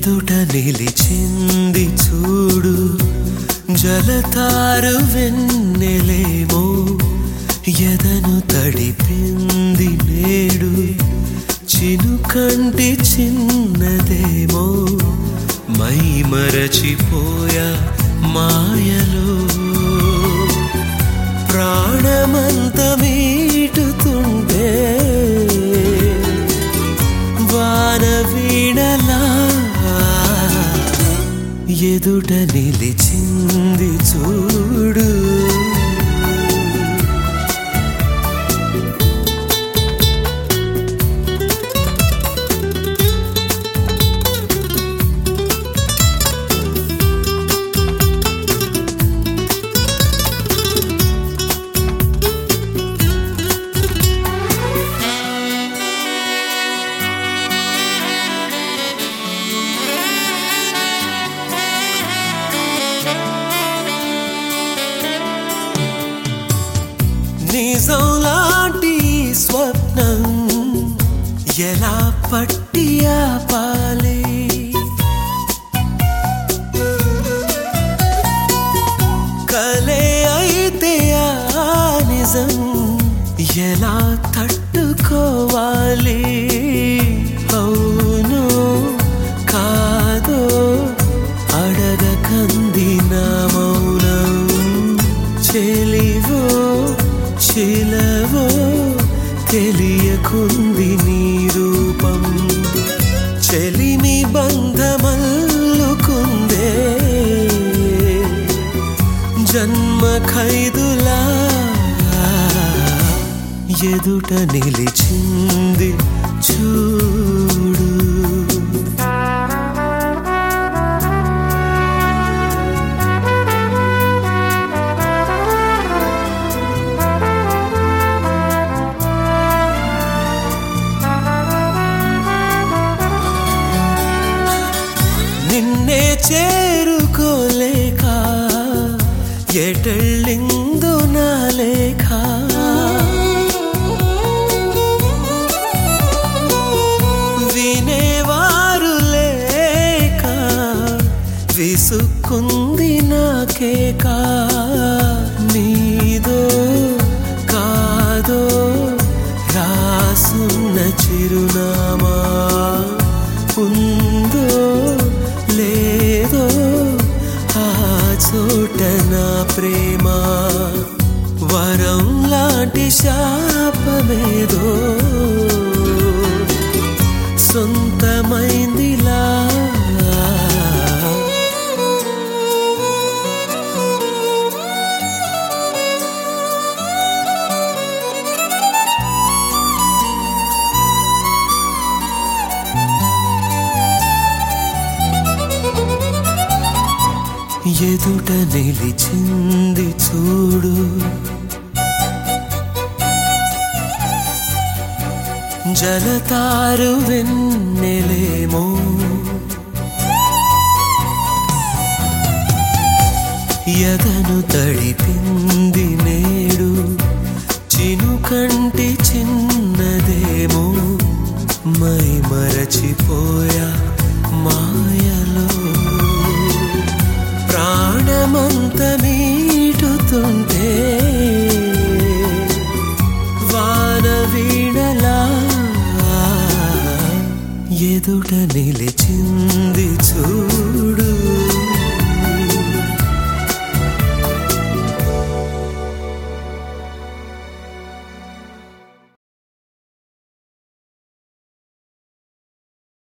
ఎదుట నిలిచింది చూడు జలతారు వెన్నెలేమో ఎదను తడిపింది నేడు చినుకంటి చిన్నదేమో మై మరచిపోయా మాయలో ప్రాణమంత మీటుతుంటే వాన వీణలా ఎదుట నిలిచింది చూడు నిజం లాంటి ఈ స్వప్నం ఎలా పట్టి ఆపాలి కలే అయితే ఆ నిజం ఎలా తట్టుకోవాలి అవును కాదో అడగకంది నా మౌనం చెలివో చిలవో తెలియకుంది నీ రూపం చెలిమి బంధమల్లుకుందే జన్మ ఖైదులా ఎదుట నిలిచింది చూడు నిన్నే చేరుకోలేక ఎటళ్ళిందో నా లేఖ వినేవారు లేక విసుక్కుంది నాకేక నీదో కాదో రాసున్న చిరునామా ఉందో లేదో ఆ చోట నా ప్రేమ వరం లాంటి శాపమేదో సొంతమైందిలా ఎదుట నిలిచింది చూడు జలతారు వెన్నెలేమో ఎదను తడిపింది నేడు చినుకంటి చిన్నదేమో మై మరచిపోయా మాయలో ప్రాణమంత మీటుతుంటే వాన వీణలా ఎదుట నిలిచింది